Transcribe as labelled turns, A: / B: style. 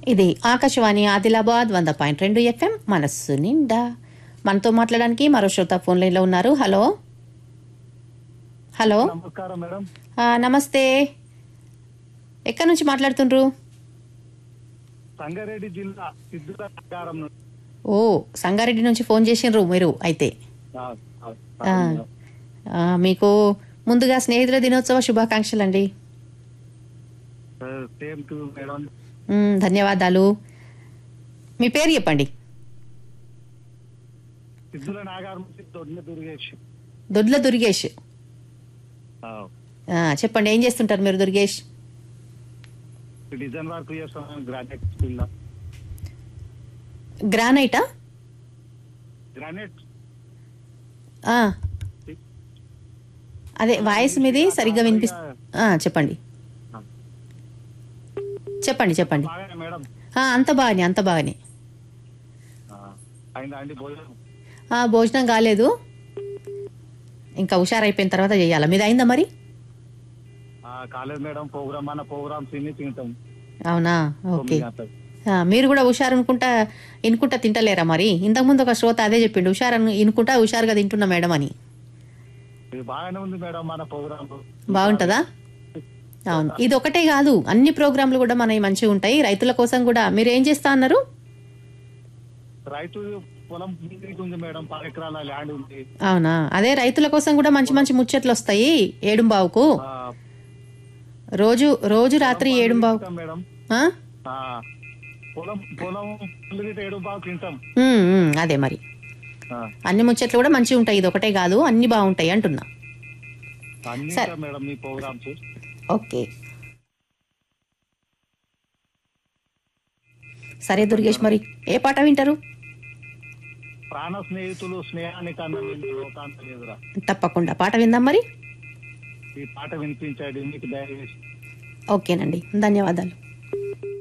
A: ఇది ఆకాశవాణి ఆదిలాబాద్ వంద పాయింట్ రెండు ఎఫ్ఎం మనస్సు నిండా మనతో మాట్లాడడానికి మరో శ్రోత ఫోన్ లైన్లో ఉన్నారు హలో హలో
B: నమస్కారం మేడం
A: ఆ, నమస్తే ఎక్కడి నుంచి మాట్లాడుతుండ్రు
B: సంగారెడ్డి జిల్లా సిద్ధుల నగరం నుండి.
A: ఓ సంగారెడ్డి నుంచి ఫోన్ చేసిండ్రు మీరు అయితే
B: ఆ, ఆ,
A: ఆ, ఆ, మీకు ముందుగా స్నేహితుల దినోత్సవ శుభాకాంక్షలు అండి
B: ఆ, సేమ్ టు మేడం
A: మ్, ధన్యవాదాలు మీ పేరు చెప్పండి
B: సిద్ధుల నాగారం నుంచి దొడ్ల దుర్గేష్
A: దొడ్ల దుర్గేష్
B: ఆ,
A: ఆ, చెప్పండి ఏం చేస్తుంటారు మీరు దుర్గేష్
B: డిజైన్ వర్క్ చేస్తాం గ్రానైట్ స్కూల్ లో
A: గ్రానైటా
B: గ్రానైట్
A: ఆ, అదే వాయిస్ మీది సరిగ్గా వినిపిస్తు ఆ, చెప్పండి చెప్పండి చెప్పండి
B: బాగా మేడం
A: ఆ, అంత బాగానే అంత బాగానే
B: ఆ, అయిందా అండి భోజనం
A: ఆ, భోజనం కాలేదు ఇంకా హుషారైపోయిన తర్వాత చేయాలా మీది అయిందా మరి
B: ఆ, కాలేదు మేడం ప్రోగ్రామ్ అన్న ప్రోగ్రామ్ తిని తింటాం
A: అవునా ఓకే
B: తొమ్మిది గంటలకు
A: ఆ, మీరు కూడా హుషారు అనుకుంటా ఇనుకుంటా తింటలేరా మరి ఇంతకుముందు ఒక శ్రోత అదే చెప్పిండు హుషారు అను- ఇనుకుంటా హుషారుగా తింటున్నా మేడం అని
B: ఇది బాగానే ఉంది మేడం మన ప్రోగ్రామ్
A: బాగుంటుందా అవును ఇది ఒకటే కాదు అన్ని ప్రోగ్రాంలు కూడా మనవి మంచిగా ఉంటాయి రైతుల కోసం కూడా మీరు ఏం చేస్తా అన్నారు
B: రైతు పొలం మీదకి ఉంది మేడం పది ఎకరాల ల్యాండ్ ఉంది
A: అవునా అదే రైతుల కోసం కూడా మంచి మంచి ముచ్చట్లు వస్తాయి ఏడుంబావుకు
B: ఆ,
A: రోజు రోజు రాత్రి ఏడుంబావు
B: తింటాం మేడం
A: ఆ?
B: ఆ, పొలం పొలం పళ్ళు గిట్ట ఏడు బాగా తింటాం
A: ఉమ్, ఉమ్, అదే మరి
B: ఆ,
A: అన్ని ముచ్చట్లు కూడా మంచిగా ఉంటాయి ఇది ఒకటే కాదు అన్ని బాగుంటాయి అంటున్నా
B: అన్ని
A: సరే.
B: ఉంటాం మేడం మీ ప్రోగ్రామ్స్
A: ఓకే సరే దుర్గేష్ మరి ఏ పాట వింటారు
B: ప్రాణ స్నేహితులు స్నేహానికి అన్న లోకాంతం ఎదురా
A: తప్పకుండా పాట విందాం మరి
B: ఈ పాట వినిపించండి మీకు దయచేసి
A: ఓకేనండి ధన్యవాదాలు